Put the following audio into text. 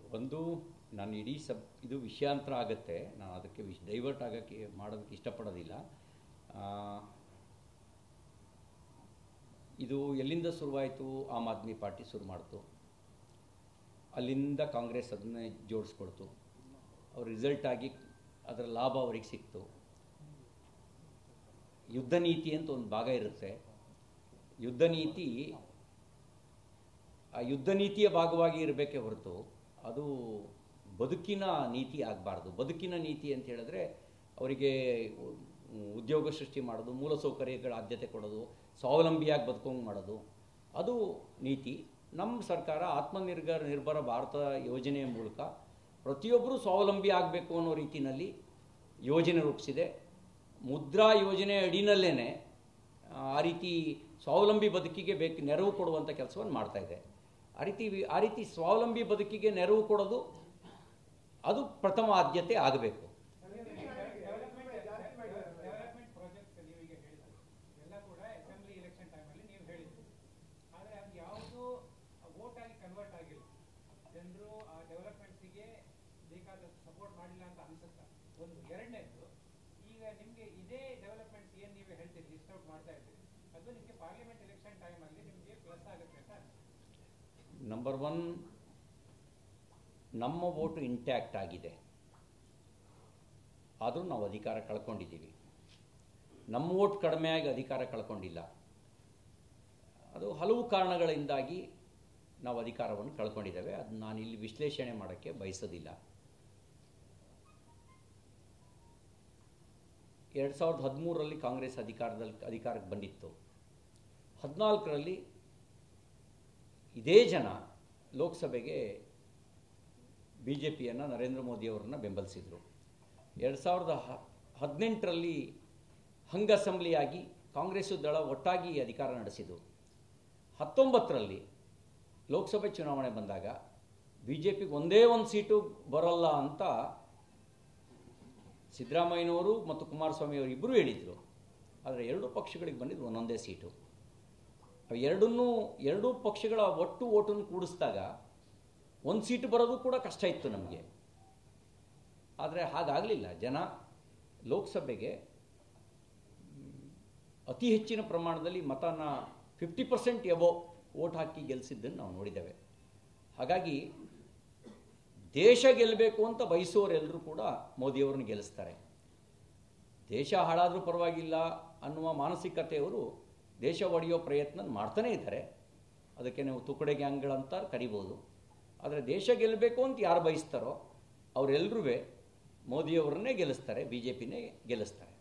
ಒಂದು ನಾನು ಇಡೀ ಸಬ್ ಇದು ವಿಷಯಾಂತರ ಆಗುತ್ತೆ ನಾನು ಅದಕ್ಕೆ ವಿಶ್ ಡೈವರ್ಟ್ ಆಗೋಕ್ಕೆ ಮಾಡೋದಕ್ಕೆ ಇಷ್ಟಪಡೋದಿಲ್ಲ ಆ, ಇದು ಎಲ್ಲಿಂದ ಶುರುವಾಯಿತು ಆಮ್ ಆದ್ಮಿ ಪಾರ್ಟಿ ಶುರು ಮಾಡ್ತು ಅಲ್ಲಿಂದ ಕಾಂಗ್ರೆಸ್ ಅದನ್ನೇ ಜೋಡಿಸ್ಕೊಳ್ತು ಅವ್ರ ರಿಸಲ್ಟ್ ಆಗಿ ಅದರ ಲಾಭ ಅವ್ರಿಗೆ ಸಿಕ್ತು ಯುದ್ಧ ನೀತಿ ಅಂತ ಒಂದು ಭಾಗ ಇರುತ್ತೆ ಯುದ್ಧ ನೀತಿ ಆ ಯುದ್ಧ ನೀತಿಯ ಭಾಗವಾಗಿ ಇರಬೇಕೇ ಹೊರತು ಅದು ಬದುಕಿನ ನೀತಿ ಆಗಬಾರ್ದು ಬದುಕಿನ ನೀತಿ ಅಂತ ಹೇಳಿದ್ರೆ ಅವರಿಗೆ ಉದ್ಯೋಗ ಸೃಷ್ಟಿ ಮಾಡೋದು ಮೂಲಸೌಕರ್ಯಗಳ ಆದ್ಯತೆ ಕೊಡೋದು ಸ್ವಾವಲಂಬಿಯಾಗಿ ಬದುಕೋಂಗೆ ಮಾಡೋದು ಅದು ನೀತಿ ನಮ್ಮ ಸರ್ಕಾರ ಆತ್ಮನಿರ್ಭರ ನಿರ್ಭರ ಭಾರತ ಯೋಜನೆಯ ಮೂಲಕ ಪ್ರತಿಯೊಬ್ಬರೂ ಸ್ವಾವಲಂಬಿ ಆಗಬೇಕು ಅನ್ನೋ ರೀತಿಯಲ್ಲಿ ಯೋಜನೆ ರೂಪಿಸಿದೆ ಮುದ್ರಾ ಯೋಜನೆ ಅಡಿನಲ್ಲೇ ಆ ರೀತಿ ಸ್ವಾವಲಂಬಿ ಬದುಕಿಗೆ ಬೇಕು ನೆರವು ಕೊಡುವಂಥ ಕೆಲಸವನ್ನು ಮಾಡ್ತಾ ಇದೆ ಆ ರೀತಿ ವಿ- ಆ ರೀತಿ ಸ್ವಾವಲಂಬಿ ಬದುಕಿಗೆ ನೆರವು ಕೊಡೋದು ಅದು ಪ್ರಥಮ ಆದ್ಯತೆ ಆಗಬೇಕು ಡೆವಲಪ್ಮೆಂಟ್ ಪ್ರಾಜೆಕ್ಟ್ ನೀವೀಗ ಹೇಳಿದ್ರು ಎಲ್ಲ ಕೂಡ ಅಸೆಂಬ್ಲಿ ಎಲೆಕ್ಷನ್ ಟೈಮಲ್ಲಿ ನೀವು ಹೇಳಿದ್ರು ಆದರೆ ಅದು ಯಾವುದು ವೋಟ್ ಆಗಿ ಕನ್ವರ್ಟ್ ಆಗಿಲ್ಲ ಜನರು ಆ ಡೆವಲಪ್ಮೆಂಟ್ಸಿಗೆ ಬೇಕಾದಷ್ಟು ಸಪೋರ್ಟ್ ಮಾಡಿಲ್ಲ ಅಂತ ಅನ್ಸುತ್ತಾ ಒಂದು ಎರಡನೇದು ಈಗ ನಿಮಗೆ ಇದೇ ಡೆವಲಪ್ಮೆಂಟ್ಸ್ ಏನು ನೀವು ಹೇಳ್ತೀರಿ ಲಿಸ್ಟ್ ಔಟ್ ಮಾಡ್ತಾ ಇದ್ದೀರಿ ಅದು ನಿಮಗೆ ಪಾರ್ಲಿಮೆಂಟ್ ಎಲೆಕ್ಷನ್ ಟೈಮಲ್ಲಿ ನಿಮಗೆ ಪ್ಲಸ್ ಆಗುತ್ತೆ ಅಂತ ಅನ್ಸುತ್ತೆ. ನಂಬರ್ ಒನ್ ನಮ್ಮ ವೋಟು ಇಂಟ್ಯಾಕ್ಟ್ ಆಗಿದೆ ಆದರೂ ನಾವು ಅಧಿಕಾರ ಕಳ್ಕೊಂಡಿದ್ದೀವಿ ನಮ್ಮ ವೋಟ್ ಕಡಿಮೆಯಾಗಿ ಅಧಿಕಾರ ಕಳ್ಕೊಂಡಿಲ್ಲ ಅದು ಹಲವು ಕಾರಣಗಳಿಂದಾಗಿ ನಾವು ಅಧಿಕಾರವನ್ನು ಕಳ್ಕೊಂಡಿದ್ದೇವೆ ಅದು ನಾನು ಇಲ್ಲಿ ವಿಶ್ಲೇಷಣೆ ಮಾಡೋಕ್ಕೆ ಬಯಸೋದಿಲ್ಲ ಎರಡು ಸಾವಿರದ ಹದಿಮೂರರಲ್ಲಿ ಕಾಂಗ್ರೆಸ್ ಅಧಿಕಾರದಲ್ಲಿ ಅಧಿಕಾರಕ್ಕೆ ಬಂದಿತ್ತು ಹದಿನಾಲ್ಕರಲ್ಲಿ ಇದೇ ಜನ ಲೋಕಸಭೆಗೆ ಬಿ ಜೆ ಪಿಯನ್ನು ನರೇಂದ್ರ ಮೋದಿಯವರನ್ನ ಬೆಂಬಲಿಸಿದರು ಎರಡು ಸಾವಿರದ ಹ ಹದಿನೆಂಟರಲ್ಲಿ ಹಂಗ್ ಅಸೆಂಬ್ಲಿಯಾಗಿ ಕಾಂಗ್ರೆಸ್ಸು ದಳ ಒಟ್ಟಾಗಿ ಅಧಿಕಾರ ನಡೆಸಿತು ಹತ್ತೊಂಬತ್ತರಲ್ಲಿ ಲೋಕಸಭೆ ಚುನಾವಣೆ ಬಂದಾಗ ಬಿ ಜೆ ಪಿಗೆ ಒಂದೇ ಒಂದು ಸೀಟು ಬರೋಲ್ಲ ಅಂತ ಸಿದ್ದರಾಮಯ್ಯನವರು ಮತ್ತು ಕುಮಾರಸ್ವಾಮಿ ಅವರು ಇಬ್ಬರೂ ಹೇಳಿದರು ಆದರೆ ಎರಡೂ ಪಕ್ಷಗಳಿಗೆ ಬಂದಿದ್ದು ಒಂದೊಂದೇ ಸೀಟು ಅವು ಎರಡನ್ನೂ ಎರಡೂ ಪಕ್ಷಗಳ ಒಟ್ಟು ಓಟನ್ನು ಕೂಡಿಸಿದಾಗ ಒಂದು ಸೀಟು ಬರೋದು ಕೂಡ ಕಷ್ಟ ಇತ್ತು ನಮಗೆ ಆದರೆ ಹಾಗಾಗಲಿಲ್ಲ ಜನ ಲೋಕಸಭೆಗೆ ಮ್, ಅತಿ ಹೆಚ್ಚಿನ ಪ್ರಮಾಣದಲ್ಲಿ ಮತನ ಫಿಫ್ಟಿ ಪರ್ಸೆಂಟ್ ಎಬೋ ಓಟ್ ಹಾಕಿ ಗೆಲ್ಲಿಸಿದ್ದನ್ನು ನಾವು ನೋಡಿದ್ದೇವೆ ಹಾಗಾಗಿ ದೇಶ ಗೆಲ್ಲಬೇಕು ಅಂತ ಬಯಸೋರೆಲ್ಲರೂ ಕೂಡ ಮೋದಿಯವ್ರನ್ನ ಗೆಲ್ಲಿಸ್ತಾರೆ ದೇಶ ಹಾಳಾದರೂ ಪರವಾಗಿಲ್ಲ ಅನ್ನುವ ಮಾನಸಿಕತೆಯವರು ದೇಶ ಒಡೆಯೋ ಪ್ರಯತ್ನ ಮಾಡ್ತಾನೇ ಇದ್ದಾರೆ ಅದಕ್ಕೆ ನೀವು ತುಕಡೆ ಗ್ಯಾಂಗ್ಗಳಂತ ಕರಿಬೋದು ಆದರೆ ದೇಶ ಗೆಲ್ಲಬೇಕು ಅಂತ ಯಾರು ಬಯಸ್ತಾರೋ ಅವರೆಲ್ಲರೂ ಮೋದಿಯವರನ್ನೇ ಗೆಲ್ಲಿಸ್ತಾರೆ ಬಿ ಜೆ ಪಿನೇ ಗೆಲ್ಲಿಸ್ತಾರೆ